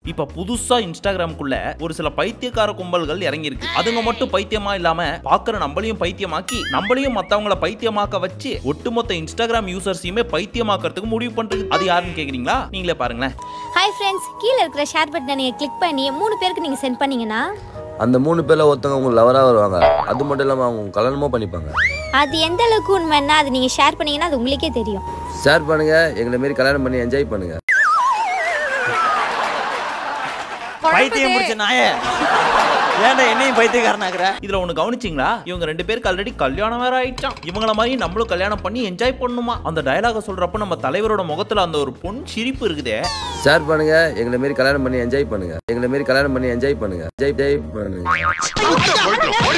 இப்ப புதுசா இன்ஸ்டாகிராம்குள்ள ஒரு சில பைத்தியக்கார கும்பல்கள் இறங்கி இருக்கு அதுங்க மட்டும் பைத்தியமா இல்லாம பாக்குற நம்மளையும் பைத்தியமாக்கி நம்மளையும் மத்தவங்கள பைத்தியமாக்க வச்சு ஒட்டுமொத்த இன்ஸ்டாகிராம் யூசர்ஸையுமே பைத்தியமாக்கறதுக்கு முடிவு பண்றது அது யாருன்னு கேக்குறீங்களா நீங்களே பாருங்களேன் ஹாய் ஃப்ரெண்ட்ஸ் கீழே இருக்கிற ஷேர் பட்டனை நீங்கள் கிளிக் பண்ணி மூணு பேருக்கு நீங்கள் சென்ட் பண்ணீங்கன்னா அந்த மூணு பேர்ல ஒருத்தவங்க உங்களுக்கு லவராக வருவாங்க அது மட்டும் இல்லாமல் அவங்க கல்யாணமும் பண்ணிப்பாங்க அது எந்த அளவுக்கு உண்மைன்னா அது நீங்கள் ஷேர் பண்ணீங்கன்னா அது உங்களுக்கே தெரியும் ஷேர் பண்ணுங்க எங்களை மாரி கல்யாணம் பண்ணி என்ஜாய் பண்ணுங்க பைத்தியம் முடிச்ச நாயே ஏன்டா என்னையும் பைத்தியக்காரனாக்குற இதுல ஒண்ணு கவனிச்சிங்களா இவங்க ரெண்டு பேருக்கு ஆல்ரெடி கல்யாணம் வேற ஆயிடுச்சான் இவங்கள மாதிரி நம்மளும் கல்யாணம் பண்ணி என்ஜாய் பண்ணுமா அந்த டயலாக சொல்றப்ப நம்ம தலைவரோட முகத்துல அந்த ஒரு பொன் சிரிப்பு இருக்குதே ஷேர் பண்ணுங்க எங்களை மாரி கல்யாணம் பண்ணி என்ஜாய் பண்ணுங்க எங்களை மாரி கல்யாணம் பண்ணி என்ஜாய் பண்ணுங்க என்ஜாய் என்ஜாய் பண்ணுங்க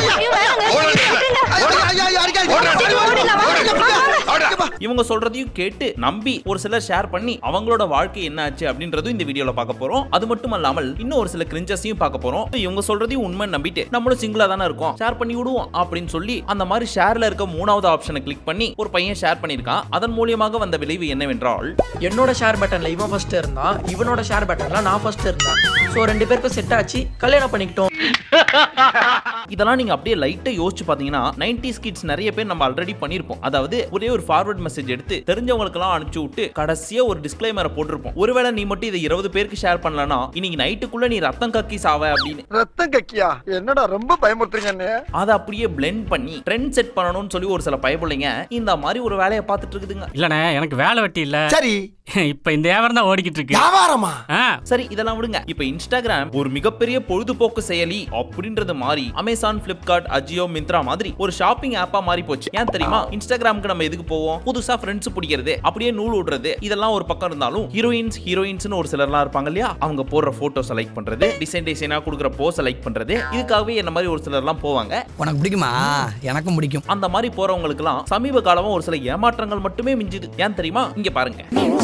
இவங்க சொல்றதையும் கேட்டு நம்பி ஒரு சிலர் ஷேர் பண்ணி அவங்களோட வாழ்க்கை என்ன ஆச்சு அப்படின்றதும் இந்த வீடியோல பார்க்க போறோம் அது மட்டும் அல்லாமல் இன்னும் ஒரு சில கிரிஞ்சஸையும் பார்க்க போறோம் இவங்க சொல்றதையும் உண்மை நம்பிட்டு நம்மளும் சிங்கிளா தானே இருக்கோம் ஷேர் பண்ணி விடுவோம் அப்படின்னு சொல்லி அந்த மாதிரி ஷேர்ல இருக்க மூணாவது ஆப்ஷனை கிளிக் பண்ணி ஒரு பையன் ஷேர் பண்ணிருக்கான் அதன் மூலியமாக வந்த விளைவு என்னவென்றால் என்னோட ஷேர் பட்டன்ல இவன் ஃபர்ஸ்ட் இருந்தான் இவனோட ஷேர் பட்டன்ல நான் ஃபர்ஸ்ட் இருந்தேன் ஸோ ரெண்டு பேருக்கும் செட் ஆச்சு கல்யாணம் பண்ணிக்கிட்டோம் இதெல்லாம் நீங்க அப்படியே லைட்டா யோசிச்சு பாத்தீங்கன்னா 90s கிட்ஸ் நிறைய பேர் நம்ம ஆல்ரெடி பண்ணிருப்போம் அதாவது ஒரே ஒரு ஃபார்வர்ட் மெசேஜ் எடுத்து தெரிஞ்சவங்களுக்கெல்லாம் அனுப்பிச்சு விட்டு கடைசியா ஒரு டிஸ்க்ளைமரை போட்டிருப்போம் ஒருவேளை நீ மட்டும் இதை இருபது பேருக்கு ஷேர் பண்ணலனா இன்னைக்கு நைட்டுக்குள்ள நீ ரத்தம் கக்கி சாவ அப்படின்னு ரத்தம் கக்கியா என்னடா ரொம்ப பயமுறுத்துறீங்க அண்ணே அதை அப்படியே blend பண்ணி ட்ரெண்ட் செட் பண்ணணும்னு சொல்லி ஒரு சில பயப்பிள்ளைங்க இந்த மாதிரி ஒரு வேலையை பார்த்துட்டு இருக்குதுங்க இல்லண்ணே எனக்கு வேலை வெட்டி இல்ல சரி இப்ப இந்த வியாபாரம் தான் ஓடிக்கிட்டு இருக்கு வியாபாரமா ஆ, சரி இதெல்லாம் விடுங்க இப்ப இன்ஸ்டாகிராம் ஒரு மிகப்பெரிய பொழுதுபோக்கு செயலி அப்படின்றது மாறி அமேசான் பிளிப்கார்ட் அஜியோ மிந்த்ரா மாதிரி ஒரு ஷாப்பிங் ஆப்பா மாறி போச்சு ஏன் தெரியுமா இன்ஸ்டாகிராமுக்கு நம்ம எதுக்கு போவோம் புதுசா ஃப்ரெண்ட்ஸ் பிடிக்கிறது அப்படியே நூல் விடுறது இதெல்லாம் ஒரு பக்கம் இருந்தாலும் ஹீரோயின்ஸ் ஹீரோயின்ஸ்னு ஒரு சிலர்லாம் இருப்பாங்க இல்லையா அவங்க போடுற போட்டோஸ் லைக் பண்றது டிசைன் டிசைனா கொடுக்குற போஸ் லைக் பண்றது இதுக்காகவே என்ன மாதிரி ஒரு சிலர்லாம் போவாங்க உனக்கு பிடிக்குமா எனக்கும் பிடிக்கும் அந்த மாதிரி போறவங்களுக்குலாம் சமீப காலமா ஒரு சில ஏமாற்றங்கள் மட்டுமே மிஞ்சுது ஏன் தெரியுமா இங்க பாருங்க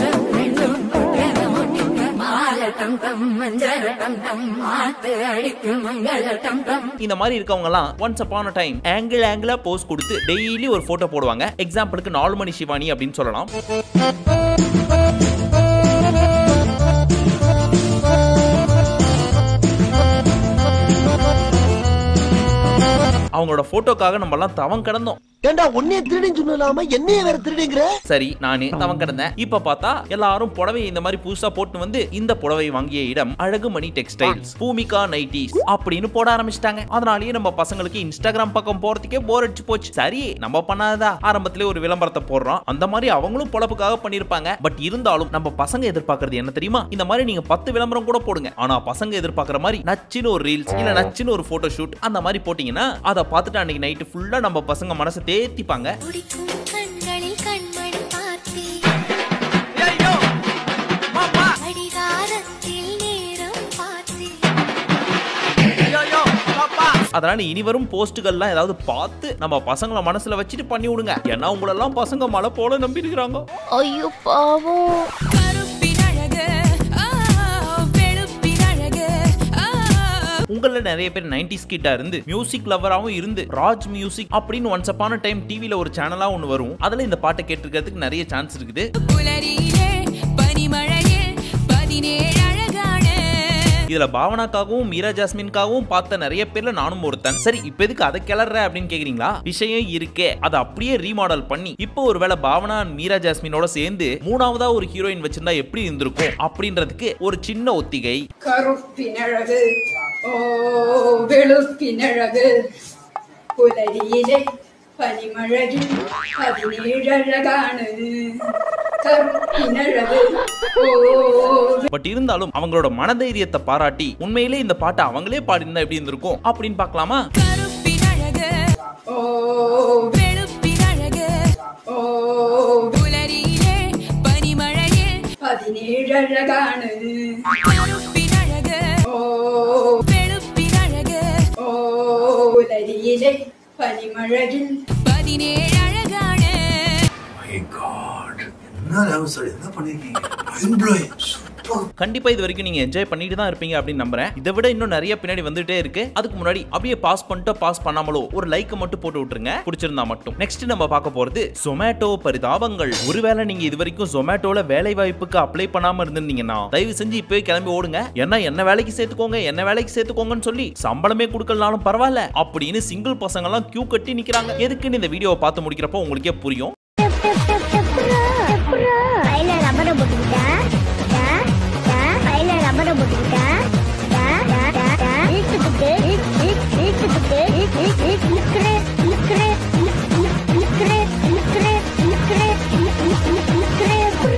இந்த மாதிரி இருக்கவங்க எல்லாம் ஒன்ஸ் அப்பான் டைம் ஆங்கிள் ஆங்கிளா போஸ் கொடுத்து டெய்லி ஒரு போட்டோ போடுவாங்க எக்ஸாம்பிளுக்கு நாலு மணி சிவானி அப்படின்னு சொல்லலாம் அவங்களோட போட்டோக்காக நம்ம எல்லாம் தவம் கிடந்தோம் ஏண்டா உன்னைய திருடின்னு சொல்லாம என்னைய வேற திருடிங்கிற சரி நானு தவம் கிடந்தேன் இப்ப பார்த்தா எல்லாரும் புடவை இந்த மாதிரி புதுசா போட்டு வந்து இந்த புடவை வாங்கிய இடம் அழகுமணி டெக்ஸ்டைல்ஸ் பூமிகா நைட்டிஸ் அப்படின்னு போட ஆரம்பிச்சிட்டாங்க அதனாலயே நம்ம பசங்களுக்கு இன்ஸ்டாகிராம் பக்கம் போறதுக்கே போர் அடிச்சு போச்சு சரி நம்ம பண்ணாததா ஆரம்பத்திலே ஒரு விளம்பரத்தை போடுறோம் அந்த மாதிரி அவங்களும் பொழப்புக்காக பண்ணிருப்பாங்க பட் இருந்தாலும் நம்ம பசங்க எதிர்பார்க்கறது என்ன தெரியுமா இந்த மாதிரி நீங்க பத்து விளம்பரம் கூட போடுங்க ஆனா பசங்க எதிர்பார்க்கற மாதிரி நச்சுன்னு ஒரு ரீல்ஸ் இல்ல நச்சுன்னு ஒரு போட்டோ ஷூட் அந்த மாதிரி போட்டீங்கன்னா அதை பார்த்துட்டு அன்னைக்கு நைட்டு ஃபுல்லா நம்ம பசங்க மனசை தேத்திப்பாங்க பிடிக்கும் கண்களில் கண்மணி பார்த்தேன் கடிகாரத்தில் நேரம் பார்த்தேன் அதனால இனி வரும் போஸ்ட்டுகள்லாம் ஏதாவது பார்த்து நம்ம பசங்கள மனசுல வச்சுட்டு பண்ணி விடுங்க ஏன்னா உங்களெல்லாம் பசங்க மழை போல நம்பி இருக்கிறாங்க ஐயோ பாவம் உங்கள நிறைய பேர் 90s கிட்ட இருந்து மியூசிக் லவராகவும் இருந்து ராஜ் மியூசிக் அப்படின்னு ஒன்ஸ் அப்பான டைம் டிவில ஒரு சேனலா ஒன்று வரும் அதுல இந்த பாட்டை கேட்டிருக்கிறதுக்கு நிறைய சான்ஸ் இருக்குது இதுல பாவனாக்காகவும் மீரா ஜாஸ்மின்காகவும் பார்த்த நிறைய பேர்ல நானும் ஒருத்தன் சரி இப்ப எதுக்கு அதை கிளற அப்படின்னு கேக்குறீங்களா விஷயம் இருக்கே அதை அப்படியே ரீமாடல் பண்ணி இப்போ ஒருவேளை பாவனா and மீரா ஜாஸ்மினோட சேர்ந்து மூணாவதா ஒரு ஹீரோயின் வச்சிருந்தா எப்படி இருந்திருக்கும் அப்படின்றதுக்கு ஒரு சின்ன ஒத்திகை കറുപ്പിനഴക് ഓ വെളുപ്പിനഴക് പുലരിയിലെ പനിമഴകിൽ പതിനേഴഴകാണ് കറുപ്പിനഴക് ഓ பட் இருந்தாலும் அவங்களோட மனதைரியத்தை பாராட்டி உண்மையிலே இந்த பாட்டை அவங்களே பாடியிருந்தா எப்படி இருந்திருக்கும் அப்படின்னு பார்க்கலாமா ഓ ഓ പതിനേഴഴകാണ് ഓ ഓ പുലരിയിലെ പനിമഴകിൽ என்ன லெவல் சார் என்ன பண்ணிருக்கீங்க மைண்ட் ப்ளோயிங் கண்டிப்பா இது வரைக்கும் நீங்க என்ஜாய் பண்ணிட்டு தான் இருப்பீங்க அப்படின்னு நம்புறேன் இதை விட இன்னும் நிறைய பின்னாடி வந்துட்டே இருக்கு அதுக்கு முன்னாடி அப்படியே பாஸ் பண்ணிட்டு பாஸ் பண்ணாமலோ ஒரு லைக் மட்டும் போட்டு விட்டுருங்க பிடிச்சிருந்தா மட்டும் நெக்ஸ்ட் நம்ம பார்க்க போறது ஜொமேட்டோ பரிதாபங்கள் ஒருவேளை நீங்க இது வரைக்கும் ஜொமேட்டோல வேலை வாய்ப்புக்கு அப்ளை பண்ணாம இருந்திருந்தீங்கன்னா தயவு செஞ்சு இப்பவே கிளம்பி ஓடுங்க ஏன்னா என்ன வேலைக்கு சேர்த்துக்கோங்க என்ன வேலைக்கு சேர்த்துக்கோங்கன்னு சொல்லி சம்பளமே கொடுக்கலனாலும் பரவாயில்ல அப்படின்னு சிங்கிள் பசங்க எல்லாம் கியூ கட்டி நிக்கிறாங்க எதுக்குன்னு இந்த வீடியோவை பார்த்து முடிக்கிறப்போ உங்களுக்கே புரியும் கையில ரப்பரை போட்டுக்கிட்டேன் கையில ரப்பரை போட்டுக்கிட்டேன் இழுத்துக்கிட்டு இழுத்துக்கிட்டு இழுக்கிறே இழுக்கிறே இழுக்கிறே இழுக்கிறே இழுக்கிறே இழுக்கிறே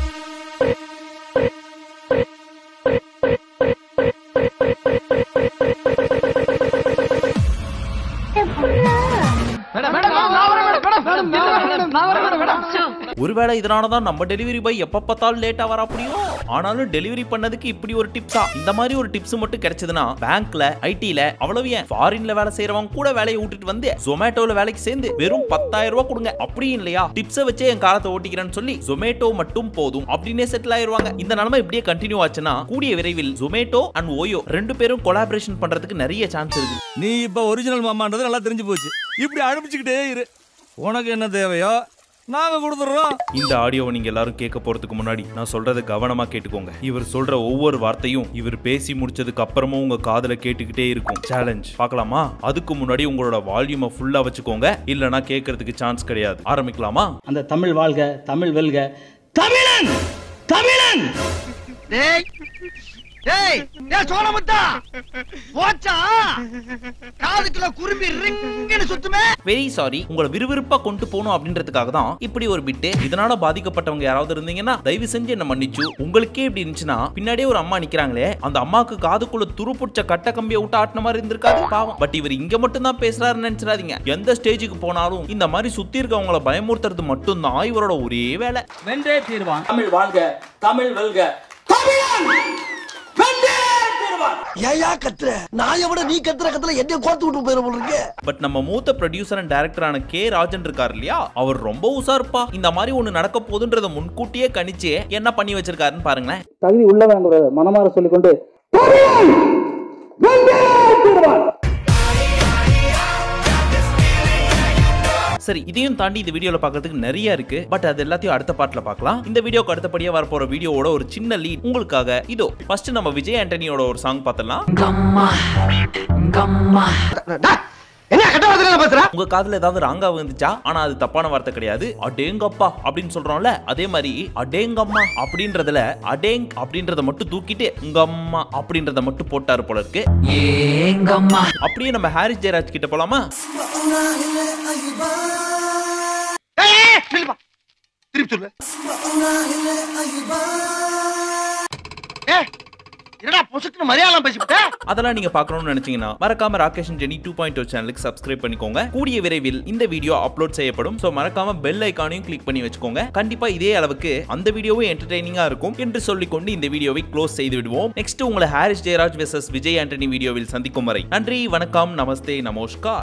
ஒருவேளை இதனால தான் நம்ம டெலிவரி பாய் எப்ப பார்த்தாலும் லேட்டா வர முடியும் ஆனாலும் டெலிவரி பண்ணதுக்கு இப்படி ஒரு டிப்ஸா இந்த மாதிரி ஒரு டிப்ஸ் மட்டும் கிடைச்சதுன்னா பேங்க்ல ஐடில அவ்வளவு ஏன் ஃபாரின்ல வேலை செய்யறவங்க கூட வேலையை விட்டுட்டு வந்து ஜொமேட்டோல வேலைக்கு சேர்ந்து வெறும் பத்தாயிரம் ரூபாய் கொடுங்க அப்படியும் இல்லையா டிப்ஸை வச்சே என் காலத்தை ஓட்டிக்கிறேன்னு சொல்லி ஜொமேட்டோ மட்டும் போதும் அப்படின்னே செட்டில் ஆயிருவாங்க இந்த நிலைமை இப்படியே கண்டினியூ ஆச்சுன்னா கூடிய விரைவில் ஜொமேட்டோ அண்ட் ஓயோ ரெண்டு பேரும் கொலாபரேஷன் பண்றதுக்கு நிறைய சான்ஸ் இருக்கு நீ இப்ப ஒரிஜினல் மாமான்றது நல்லா தெரிஞ்சு போச்சு இப்படி அனுப்பிச்சுக்கிட்டே இரு உனக்கு என்ன தேவையோ நாங்க கொடுத்துடுறோம் இந்த ஆடியோவை நீங்க எல்லாரும் கேட்க போறதுக்கு முன்னாடி நான் சொல்றதை கவனமா கேட்டுக்கோங்க இவர் சொல்ற ஒவ்வொரு வார்த்தையும் இவர் பேசி முடிச்சதுக்கு அப்புறமும் உங்க காதுல கேட்டுக்கிட்டே இருக்கும் சேலஞ்ச் பார்க்கலாமா அதுக்கு முன்னாடி உங்களோட வால்யூமை ஃபுல்லா வச்சுக்கோங்க இல்லனா கேட்கறதுக்கு சான்ஸ் கிடையாது ஆரம்பிக்கலாமா அந்த தமிழ் வாழ்க தமிழ் வெல்க தமிழன் தமிழன் டேய் டேய் டேய் சோழமுத்தா போச்சா காதுக்குள்ள குரும்பி ரிங்குன்னு சுத்துமே வெரி சாரி உங்களை விறுவிறுப்பா கொண்டு போகணும் அப்படின்றதுக்காக தான் இப்படி ஒரு பிட்டு இதனால பாதிக்கப்பட்டவங்க யாராவது இருந்தீங்கன்னா தயவு செஞ்சு என்ன மன்னிச்சு உங்களுக்கே இப்படி இருந்துச்சுன்னா பின்னாடியே ஒரு அம்மா நிக்கிறாங்களே அந்த அம்மாக்கு காதுக்குள்ள துரு பிடிச்ச கட்ட கம்பியை விட்டு ஆட்டின மாதிரி இருந்திருக்காது பாவம் பட் இவர் இங்க மட்டும் தான் பேசுறாருன்னு நினைச்சிடாதீங்க எந்த ஸ்டேஜுக்கு போனாலும் இந்த மாதிரி சுத்தி இருக்கவங்கள பயமுறுத்துறது மட்டும்தான் இவரோட ஒரே வேலை வென்றே தீர்வான் தமிழ் வாழ்க தமிழ் வெல்க தமிழன் வென்றே தீர்வான் ஏயா கத்துற நான் விட நீ கத்துற கத்துல என்ன கோர்த்து விட்டு போயிட போல இருக்கு பட் நம்ம மூத்த ப்ரொடியூசர் அண்ட் டைரக்டரான கே ராஜன் இருக்கார் இல்லையா அவர் ரொம்ப உசார்ப்பா இந்த மாதிரி ஒண்ணு நடக்க போகுதுன்றத முன்கூட்டியே கணிச்சு என்ன பண்ணி வச்சிருக்காருன்னு பாருங்களேன் தகுதி உள்ளவங்கிற மனமாற சொல்லிக்கொண்டு தமிழன் வென்றே தீர்வான் சரி இதையும் தாண்டி இந்த வீடியோல பார்க்கிறதுக்கு நிறைய இருக்கு பட் அது எல்லாத்தையும் அடுத்த பார்ட்ல பார்க்கலாம் இந்த வீடியோக்கு அடுத்தபடியா வரப்போற வீடியோவோட ஒரு சின்ன லீட் உங்களுக்காக இதோ ஃபர்ஸ்ட் நம்ம விஜய் ஆண்டனியோட ஒரு சாங் பார்த்தலாம் என்ன கட்ட வார்த்தை பேசுற உங்க காதுல ஏதாவது ராங்கா வந்துச்சா ஆனா அது தப்பான வார்த்தை கிடையாது அடேங்கப்பா அப்படின்னு சொல்றோம்ல அதே மாதிரி அடேங்கம்மா அப்படின்றதுல அடேங் அப்படின்றத மட்டும் தூக்கிட்டு உங்க அம்மா அப்படின்றத மட்டும் போட்டாரு போல இருக்கு அப்படியே நம்ம ஹாரிஸ் ஜெயராஜ் கிட்ட போலாமா ஏய், ஏய், நில்லுப்பா. திருப்பி சொல்லு ஏய், என்னடா பொசுக்குன்னு மரியாதை பேசிவிட்ட அதெல்லாம் நீங்க பார்க்கணும்னு நினைச்சீங்கன்னா மறக்காம ராகேஷ் ஜெனி டூ பாயிண்ட் சேனலுக்கு சப்ஸ்கிரைப் பண்ணிக்கோங்க கூடிய விரைவில் இந்த வீடியோ அப்லோட் செய்யப்படும் சோ மறக்காம பெல் ஐக்கானையும் கிளிக் பண்ணி வச்சுக்கோங்க கண்டிப்பா இதே அளவுக்கு அந்த வீடியோவும் என்டர்டைனிங்கா இருக்கும் என்று சொல்லிக்கொண்டு இந்த வீடியோவை க்ளோஸ் செய்து விடுவோம் நெக்ஸ்ட் உங்களை ஹாரிஸ் ஜெயராஜ் வெர்சஸ் விஜய் ஆண்டனி வீடியோவில் சந்திக்கும் வரை நன்றி வணக்கம் நமஸ்தே நமஸ்கார்